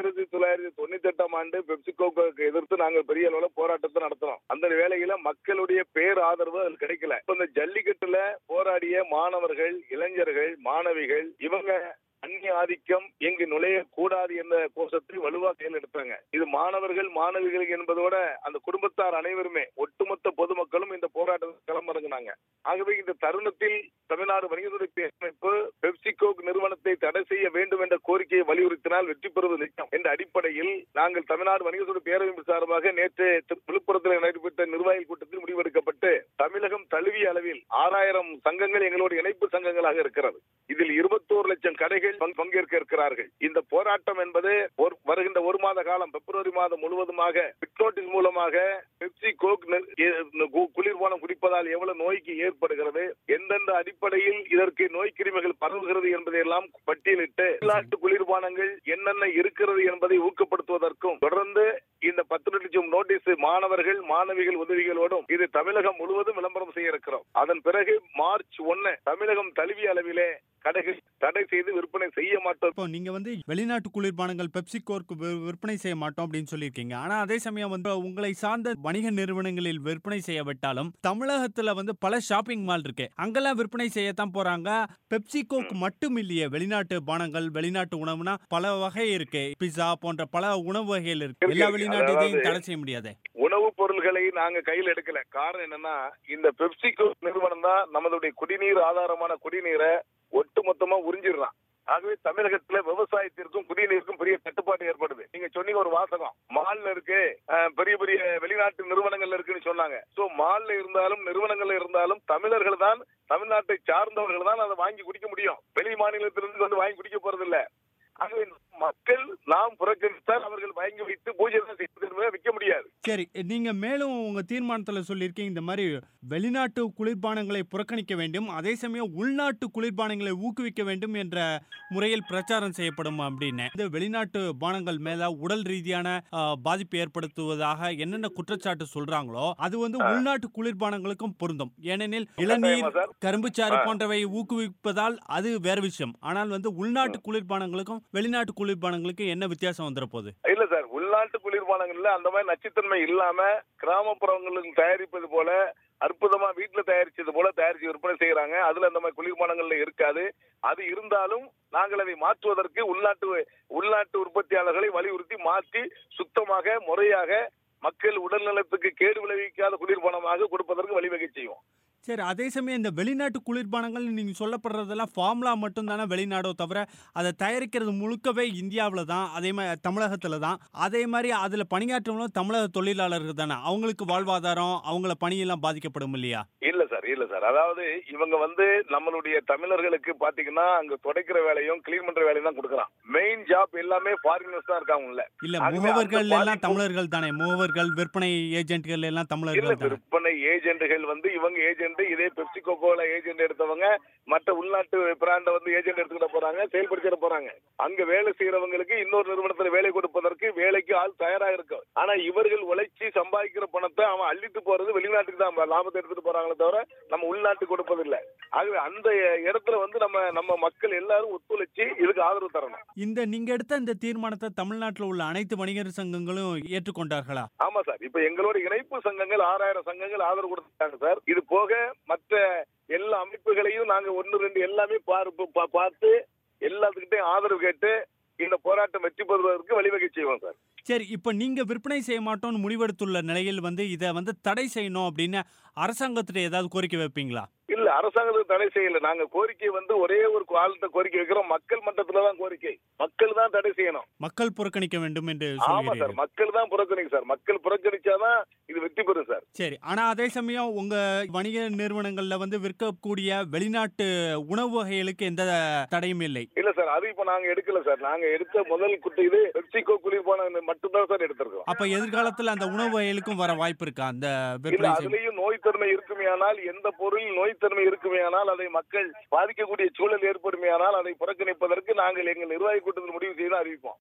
ஆயிரத்தி தொள்ளாயிரத்தி தொண்ணூத்தி எட்டாம் ஆண்டு பெப்சிகோக்கு எதிர்த்து நாங்கள் பெரிய அளவுல போராட்டத்தை நடத்தினோம் அந்த வேளையில மக்களுடைய பேர் ஆதரவு அது கிடைக்கல இப்ப இந்த ஜல்லிக்கட்டுல போராடிய மாணவர்கள் இளைஞர்கள் மாணவிகள் இவங்க அந்நிய ஆதிக்கம் இங்கு நுழைய கூடாது என்ற கோஷத்தை வலுவா கையில் எடுத்தாங்க இது மாணவர்கள் மாணவிகள் என்பதோட அந்த குடும்பத்தார் அனைவருமே ஒட்டுமொத்த பொதுமக்களும் இந்த போராட்டத்தில் களமிறங்கினாங்க ஆகவே இந்த தருணத்தில் தமிழ்நாடு வணிகத்துறை பேரமைப்பு பெப்சிகோ நிறுவனத்தை தடை செய்ய வேண்டும் என்ற கோரிக்கையை வலியுறுத்தினால் வெற்றி பெறுவது நிச்சயம் என்ற அடிப்படையில் நாங்கள் தமிழ்நாடு வணிகத்துறை பேரமைப்பு சார்பாக நேற்று திரு- விழுப்புரத்தில் நடைபெற்ற நிர்வாகிகள் கூட்டத்தில் முடிவெடுக்கப்பட்டு தமிழகம் தழுவிய அளவில் ஆறாயிரம் சங்கங்கள் எங்களோட இணைப்பு சங்கங்களாக இருக்கிறது இதில் இருபத்தோரு லட்சம் கடைகள் பங்கு- பங்கேற்க இருக்கிறார்கள் இந்த போராட்டம் என்பது ஒரு- வருகின்ற ஒரு மாத காலம் பிப்ரவரி மாதம் முழுவதுமாக பிட்நோட்டிஸ் மூலமாக பெப்சி கோக் நி- எ- கு- குளிர்பானம் குடிப்பதால் எவ்வளவு நோய்க்கு ஏற்படுகிறது எந்தெந்த அடிப்படையில் இதற்கு நோய் கிருமிகள் பரவுகிறது என்பதையெல்லாம் பட்டியலிட்டு உள்நாட்டு குளிர்பானங்கள் என்னென்ன இருக்கிறது என்பதை ஊக்கப்படுத்துவதற்கும் தொடர்ந்து இந்த பத்து லட்சம் நோட்டீஸ் மாணவர்கள் மாணவிகள் உதவிகளோடும் இது தமிழகம் முழுவதும் விளம்பரம் செய்ய இருக்கிறோம் அதன் பிறகு மார்ச் ஒன்னு தமிழகம் தழுவிய அளவிலே கடைகள் தடை செய்து விற்பனை செய்ய மாட்டோம் இப்போ நீங்க வந்து வெளிநாட்டு குளிர்பானங்கள் பெப்சிகோர்க்கு வி- விற்பனை செய்ய மாட்டோம் அப்படின்னு சொல்லியிருக்கீங்க ஆனா அதே சமயம் வந்து உங்களை சார்ந்த வணிக நிறுவனங்களில் விற்பனை செய்யப்பட்டாலும் தமிழகத்துல வந்து பல ஷாப்பிங் மால் இருக்கு அங்கெல்லாம் விற்பனை செய்யத்தான் போறாங்க பெப்சிகோக்கு மட்டும் இல்லையே வெளிநாட்டு பானங்கள் வெளிநாட்டு உணவுனா பல வகை இருக்கு பிஸா போன்ற பல உணவு வகைகள் இருக்கு இருக்கு, எல்லா இருக்கு. வெளிநாட்டையும் அதாவது- தடை செய்ய முடியாது உணவுப் பொருள்களை நாங்க கையில் எடுக்கல காரணம் என்னன்னா இந்த பெப்சிகோ நிறுவனம் தான் நம்மளுடைய குடிநீர் ஆதாரமான குடிநீரை ஒட்டுமொத்தமா உறிஞ்சிடுறான் ஆகவே தமிழகத்துல விவசாயத்திற்கும் குடிநீருக்கும் பெரிய தட்டுப்பாடு ஏற்படுது நீங்க சொன்னீங்க ஒரு வாசகம் மால்ல இருக்கு அஹ், பெரிய பெரிய வெளிநாட்டு நிறுவனங்கள்ல இருக்குன்னு சொன்னாங்க சோ மால்ல இருந்தாலும் நிறுவனங்கள்ல இருந்தாலும் தமிழர்கள் தான் தமிழ்நாட்டை சார்ந்தவர்கள் தான் அதை வாங்கி குடிக்க முடியும் வெளி மாநிலத்திலிருந்து வந்து வாங்கி குடிக்க போறது இல்ல ஆகவே மக்கள் நாம் புறக்கணித்தால் அவர்கள் வாங்கி வைத்து பூஜை தான் செய்வது என்பதை விற்க முடியாது சரி நீங்க மேலும் உங்க தீர்மானத்துல சொல்லியிருக்கீங்க இந்த மாதிரி வெளிநாட்டு குளிர்பானங்களை புறக்கணிக்க வேண்டும் அதே சமயம் உள்நாட்டு குளிர்பானங்களை ஊக்குவிக்க வேண்டும் என்ற முறையில் பிரச்சாரம் செய்யப்படும் அப்படின்னு இந்த வெளிநாட்டு பானங்கள் மேல உடல் ரீதியான ஆ, பாதிப்பு ஏற்படுத்துவதாக என்னென்ன குற்றச்சாட்டு சொல்றாங்களோ அது வந்து உள்நாட்டு குளிர்பானங்களுக்கும் பொருந்தும் ஏனெனில் இளநீர் கட்டாயமா சார். கரும்புச்சாறு ஆ. போன்றவை ஊக்குவிப்பதால் அது வேற விஷயம் ஆனால் வந்து உள்நாட்டு குளிர்பானங்களுக்கும் வெளிநாட்டு குளிர்பானங்களுக்கும் என்ன வித்தியாசம் வந்துட போகுது இல்ல சார் உள்நாட்டு குளிர்பானங்கள்ல அந்த மாதிரி நச்சுத்தன்மை இல்லாம கிராமப்புறங்களுக்கு தயாரிப்பது போல அற்புதமா வீட்டுல தயாரிச்சது போல தயாரிச்சு விற்பனை செய்யறாங்க அதுல அந்த மாதிரி குளிர்பானங்கள்ல இருக்காது அது இருந்தாலும் நாங்கள் அதை மாற்றுவதற்கு உள்நாட்டு உள்நாட்டு உற்பத்தியாளர்களை வலியுறுத்தி மாற்றி சுத்தமாக முறையாக மக்கள் உடல் நலத்துக்கு கேடு விளைவிக்காத குளிர்பானமாக கொடுப்பதற்கு வழிவகை செய்வோம் சரி அதே சமயம் இந்த வெளிநாட்டு குளிர்பானங்கள் நீங்க சொல்லப்படுறதெல்லாம் ஃபார்முலா மட்டும் தானே வெளிநாடோ தவிர அதை தயாரிக்கிறது முழுக்கவே இந்தியாவில் தான் அதே மாதிரி தமிழகத்துல தான் அதே மாதிரி அதுல பணியாற்றவங்களும் தமிழக தொழிலாளர்கள் தானே அவங்களுக்கு வாழ்வாதாரம் அவங்கள பணியெல்லாம் பாதிக்கப்படும் இல்லையா இல்ல சார் இல்ல சார் அதாவது இவங்க வந்து நம்மளுடைய தமிழர்களுக்கு பாத்தீங்கன்னா அங்க துடைக்கிற வேலையும் கிளீன் பண்ற வேலையும் தான் கொடுக்குறான் மெயின் ஜாப் எல்லாமே ஃபாரினர்ஸ் தான் இருக்காங்க உள்ள இல்ல ஆகவே அந்த முகவர்கள் எல்லாம் பாதிப்பு- தமிழர்கள் தானே முகவர்கள் விற்பனை ஏஜென்ட்கள் எல்லாம் இல்ல தமிழர்கள் தானே விற்பனை ஏஜென்ட்டுகள் வந்து இவங்க ஏஜென்ட் இதே பெப்சி கோகோல ஏஜென்ட் எடுத்தவங்க மற்ற உள்நாட்டு பிராண்ட வந்து ஏஜென்ட் எடுத்துக்கிட்ட போறாங்க செயல்படுத்திட போறாங்க அங்க வேலை செய்யறவங்களுக்கு இன்னொரு நிறுவனத்துல வேலை கொடுப்பதற்கு வேலைக்கு ஆள் தயாரா இருக்கும் ஆனா இவர்கள் உழைச்சி சம்பாதிக்கிற பணத்தை அவன் அள்ளிட்டு போறது வெளிநாட்டுக்கு தான் லாபத்தை எடுத்துட்டு போறாங்களே தவிர நம்ம உள்நாட்டுக்கு கொடுப்பது இல்ல ஆகவே அந்த இடத்துல வந்து நம்ம நம்ம மக்கள் எல்லாரும் ஒத்துழைச்சு இதுக்கு ஆதரவு தரணும் இந்த நீங்க எடுத்த இந்த தீர்மானத்தை தமிழ்நாட்டில் உள்ள அனைத்து வணிகர் சங்கங்களும் ஏற்றுக்கொண்டார்களா ஆமா சார் இப்ப எங்களோட இணைப்பு சங்கங்கள் ஆறாயிரம் சங்கங்கள் ஆதரவு கொடுத்தாங்க சார் இது போக மற்ற எல்லா அமைப்புகளையும் நாங்க ஒன்னு ரெண்டு எல்லாமே பார்ப்பு பா- பார்த்து எல்லாத்துக்கிட்டையும் ஆதரவு கேட்டு இந்த போராட்டம் வெற்றி பெறுவதற்கு வழிவகை செய்வோம் சார் சரி இப்போ நீங்க விற்பனை செய்ய மாட்டோம்னு முடிவெடுத்துள்ள நிலையில் வந்து இதை வந்து தடை செய்யணும் அப்படின்னு அரசாங்கத்திட்ட ஏதாவது கோரிக்கை வைப்பீங்களா இல்ல அரசாங்கத்துக்கு தடை செய்யல நாங்க கோரிக்கை வந்து ஒரே ஒரு ஆள்கிட்ட கோரிக்கை வைக்கிறோம் மக்கள் மட்டத்துல தான் கோரிக்கை மக்கள் தான் தடை செய்யணும் மக்கள் புறக்கணிக்க வேண்டும் என்று ஆமா சார் சொல்கிறீர்கள் மக்கள் தான் புறக்கணிக்கு சார் மக்கள் புறக்கணிச்சாதான் இது வெற்றி பெறும் சார் சரி ஆனா அதே சமயம் உங்க வணிக நிறுவனங்கள்ல வந்து விற்கக்கூடிய வெளிநாட்டு உணவு வகைகளுக்கு எந்த தடையும் இல்லை இல்ல சார் அது இப்ப நாங்க எடுக்கல சார் நாங்க எடுத்த முதல் குட்டி இது பெப்சிகோ குளிர்பானம் மட்டும்தான் சார் எடுத்திருக்கோம் அப்ப எதிர்காலத்துல அந்த உணவு வகைகளுக்கும் வர வாய்ப்பு இருக்கா அந்த இல்ல விற்பனை செய்ய அதுலயும் நோய்த்தன்மை இருக்குமேயானால் எந்த பொருள் நோய்த்தன்மை இருக்குமேயானால் அதை மக்கள் பாதிக்கக்கூடிய சூழல் ஏற்படுமேயானால் அதை புறக்கணிப்பதற்கு நாங்கள் எங்கள் நிர்வாகி கூட்டத்தில் முடிவு செய்து அறிவிப்போம்